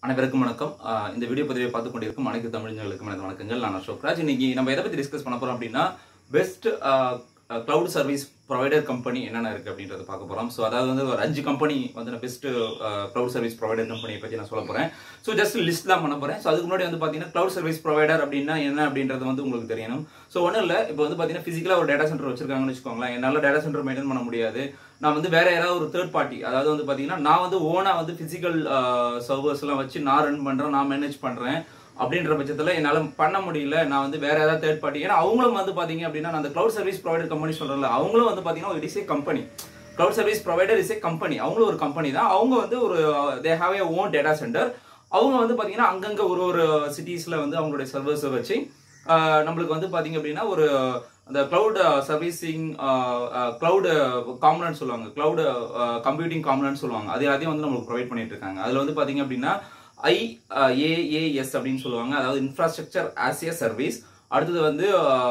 அனைவருக்கும் வணக்கம் ஆஹ் இந்த வீடியோ பதிவை பார்த்து கொண்டிருக்கும் அனைத்து தமிழர்களுக்கும் எனது வணக்கங்கள் நான் அசோக்ராஜ் இன்னைக்கு நம்ம எதை பத்தி டிஸ்கஸ் பண்ண போறோம் அப்படின்னா best cloud service provider company என்னென்ன இருக்கு அப்படின்றத பார்க்க போறோம் ஸோ அதாவது வந்து ஒரு அஞ்சு கம்பெனி வந்து நான் பெஸ்ட் கிளவுட் சர்வீஸ் ப்ரொவைடர் கம்பெனியை பற்றி நான் சொல்ல போறேன் ஸோ ஜஸ்ட் லிஸ்ட் தான் பண்ண போறேன் ஸோ அதுக்கு முன்னாடி வந்து பார்த்தீங்கன்னா கிளவுட் சர்வீஸ் ப்ரொவைடர் அப்படின்னா என்ன அப்படின்றது வந்து உங்களுக்கு தெரியணும் ஸோ ஒன்றும் இல்லை இப்போ வந்து பார்த்தீங்கன்னா ஃபிசிக்கலாக ஒரு டேட்டா சென்டர் வச்சிருக்காங்கன்னு வச்சுக்கோங்களேன் என்னால் டேட்டா சென்டர் மெயின்டைன் பண்ண முடியாது நான் வந்து வேற யாராவது ஒரு தேர்ட் பார்ட்டி அதாவது வந்து பார்த்தீங்கன்னா நான் வந்து ஓனா வந்து ஃபிசிக்கல் சர்வர்ஸ்லாம் வச்சு நான் ரன் பண்றேன் நான் மேனேஜ் பண்றேன் அப்படின்ற பட்சத்தில் என்னால் பண்ண முடியல நான் வந்து வேற ஏதாவது தேர்ட் பார்ட்டி ஏன்னா அவங்களும் வந்து பார்த்தீங்க அப்படின்னா நான் அந்த க்ளவுட் சர்வீஸ் ப்ரொவைடர் கம்பெனி சொல்கிறேன்ல அவங்களும் வந்து பார்த்தீங்கன்னா ஒரு is company cloud service provider is a company அவங்களும் ஒரு கம்பெனி தான் அவங்க வந்து ஒரு they have a own data centre அவங்க வந்து பார்த்தீங்கன்னா அங்கங்கே ஒரு ஒரு சிட்டிஸில் வந்து அவங்களுடைய சர்வர்ஸை வச்சு ஆஹ் நம்மளுக்கு வந்து பார்த்தீங்க அப்படின்னா ஒரு அந்த கிளவுட் சர்வீசிங் கிளவுட் காம்பனன்ட் சொல்லுவாங்க கிளவுட் கம்ப்யூட்டிங் காம்பனன்ட் சொல்லுவாங்க அது எல்லாத்தையும் வந்து நம்மளுக்கு ப்ரொவைட் பண்ணிட்டு இருக்காங்க அதில் வந்து பார்த்தீங்க அப்படின்னா ஐஏஏஎஸ் அப்படின்னு சொல்லுவாங்க அதாவது இன்ஃப்ராஸ்ட்ரக்சர் ஆஸ் ஏ சர்வீஸ் அடுத்தது வந்து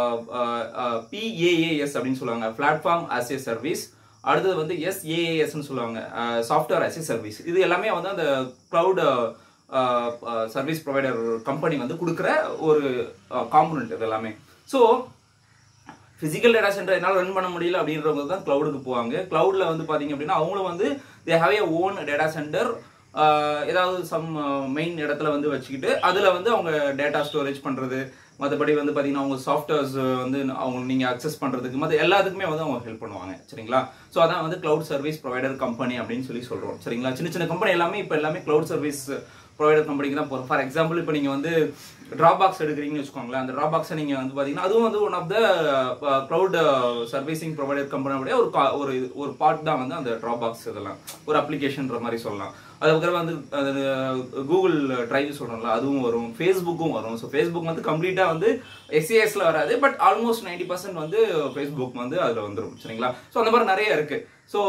பிஏஏஎஸ் அப்படின்னு சொல்லுவாங்க பிளாட்ஃபார்ம் ஆஸ் ஏ சர்வீஸ் அடுத்தது வந்து எஸ்ஏஏஎஸ்ன்னு சொல்லுவாங்க சாஃப்ட்வேர் ஆஸ் ஏ சர்வீஸ் இது எல்லாமே வந்து அந்த கிளவுட் சர்வீஸ் ப்ரொவைடர் கம்பெனி வந்து கொடுக்குற ஒரு காம்பனண்ட் இது எல்லாமே ஸோ ஃபிசிக்கல் டேட்டா சென்டர் என்னால் ரன் பண்ண முடியல அப்படின்றவங்க தான் க்ளவுடுக்கு போவாங்க க்ளவுடில் வந்து பார்த்தீங்க அப்படின்னா அவங்களும் வந்து they have a own data centre ஏதாவது சம் மெயின் இடத்துல வந்து வச்சுக்கிட்டு அதில் வந்து அவங்க டேட்டா ஸ்டோரேஜ் பண்ணுறது மற்றபடி வந்து பார்த்தீங்கன்னா அவங்க சாஃப்ட்வேர்ஸ் வந்து அவங்க நீங்கள் அக்சஸ் பண்ணுறதுக்கு மற்ற எல்லாத்துக்குமே வந்து அவங்க ஹெல்ப் பண்ணுவாங்க சரிங்களா ஸோ அதான் வந்து க்ளவுட் சர்வீஸ் ப்ரொவைடர் கம்பெனி அப்படின்னு சொல்லி சொல்கிறோம் சரிங்களா சின்ன சின்ன கம்பெனி எல்லாமே இப்போ எல்லாமே க்ளவுட் சர்வீஸ் ப்ரொவைடர் கம்பெனிக்கு தான் போகிறோம் ஃபார் எக்ஸாம்பிள் இப்போ நீங்கள் வந்து ட்ராப் பாக்ஸ் எடுக்கிறீங்கன்னு வச்சுக்கோங்களேன் அந்த ட்ராப் பாக்ஸை நீங்கள் வந்து பார்த்தீங்கன்னா அதுவும் வந்து one of the cloud servicing provider கம்பெனியோடைய ஒரு கா- ஒரு ஒரு பார்ட் தான் வந்து அந்த ட்ராப் பாக்ஸ் இதெல்லாம் ஒரு அப்ளிகேஷன்ற மாதிரி சொல்லலாம் அதுக்கப்புறம் வந்து அது கூகுள் டிரைவ் சொல்கிறோம்ல அதுவும் வரும் ஃபேஸ்புக்கும் வரும் ஸோ ஃபேஸ்புக் வந்து கம்ப்ளீட்டாக வந்து எஸ்ஏஎஸ்ல வராது பட் ஆல்மோஸ்ட் நைன்டி பர்சன்ட் வந்து ஃபேஸ்புக் வந்து அதில் வந்துடும் சரிங்களா ஸோ அந்த மாதிரி நிறைய இருக்கு ஸோ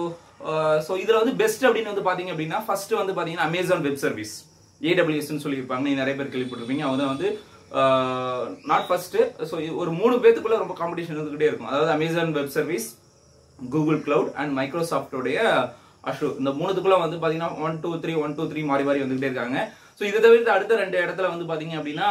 ஸோ இதில் வந்து பெஸ்ட் அப்படின்னு வந்து பார்த்தீங்க அப்படின்னா ஃபர்ஸ்ட் வந்து பார்த்தீங்கன்னா அமேசான் வெப் சர்வீஸ் ஏடபிள்யூஎஸ்ன்னு சொல்லியிருப்பாங்க நீங்க நிறைய பேர் கேள்விப்பட்டிருப்பீங்க அவங்க தான் வந்து நாட் ஃபர்ஸ்ட் ஸோ ஒரு மூணு பேத்துக்குள்ள ரொம்ப காம்படிஷன் இருந்துகிட்டே இருக்கும் அதாவது Amazon web service Google cloud and மைக்ரோசாஃப்டோடைய அஷு இந்த மூணுத்துக்குள்ள வந்து பாத்தீங்கன்னா one two three one two three மாறி மாறி வந்துகிட்டே இருக்காங்க ஸோ இதை தவிர்த்து அடுத்த ரெண்டு இடத்துல வந்து பாத்தீங்க அப்படின்னா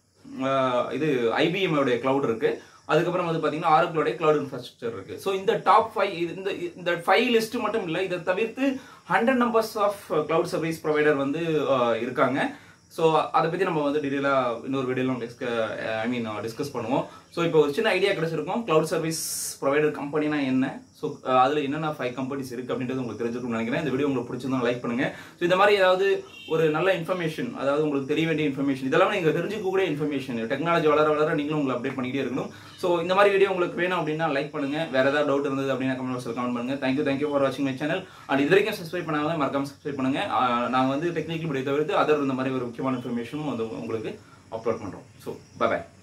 ஆஹ் இது IBM உடைய கிளவுட் இருக்கு அதுக்கப்புறம் வந்து பாத்தீங்கன்னா ஆரக்கிளோடைய கிளவுட் இன்ஃப்ராஸ்ட்ரக்சர் இருக்கு ஸோ இந்த டாப் ஃபைவ் இந்த இந்த ஃபைவ் லிஸ்ட் மட்டும் இல்லை இதை தவிர்த்து hundred numbers of cloud service provider வந்து ஆஹ் இருக்காங்க ஸோ அதை பற்றி நம்ம வந்து டீட்டெயிலாக இன்னொரு வீடியோவில் டிஸ்க ஐ மீன் டிஸ்கஸ் பண்ணுவோம் ஸோ இப்போ ஒரு சின்ன ஐடியா கிடைச்சிருக்கும் கிளவுட் சர்வீஸ் ப்ரொவைடர் கம்பெனினா என்ன ஸோ அதில் என்னென்ன ஃபைவ் கம்பெனிஸ் இருக்குது அப்படின்றது உங்களுக்கு தெரிஞ்சிருக்கும்னு நினைக்கிறேன் இந்த வீடியோ உங்களுக்கு பிடிச்சிருந்தா லைக் பண்ணுங்க ஸோ இந்த மாதிரி ஏதாவது ஒரு நல்ல இன்ஃபர்மேஷன் அதாவது உங்களுக்கு தெரிய வேண்டிய இன்ஃபர்மேஷன் இதெல்லாம் நீங்கள் தெரிஞ்சுக்கக்கூடிய இன்ஃபர்மேஷன் டெக்னாலஜி வளர வளர நீங்களும் உங்களை அப்டேட் பண்ணிக்கிட்டே இருக்கணும் ஸோ இந்த மாதிரி வீடியோ உங்களுக்கு வேணும் அப்படின்னா லைக் பண்ணுங்க வேற ஏதாவது டவுட் இருந்தது அப்படின்னா கமெண்ட் பாக்ஸில் கமெண்ட் பண்ணுங்க தேங்க்யூ தேங்க்யூ ஃபார் வாட்சிங் மை சேனல் அண்ட் இது வரைக்கும் சப்ஸ்கிரைப் பண்ணாங்க மறக்காம சப்ஸ்கிரைப் பண்ணுங்க ஆஹ் நான் வந்து டெக்னிக்கல் படி தவிர்த்து அதர் இந்த மாதிரி ஒரு முக்கியமான இன்ஃபர்மேஷனும் வந்து உங்களுக்கு அப்லோட் பண்ணுறோம் ஸோ பை பாய்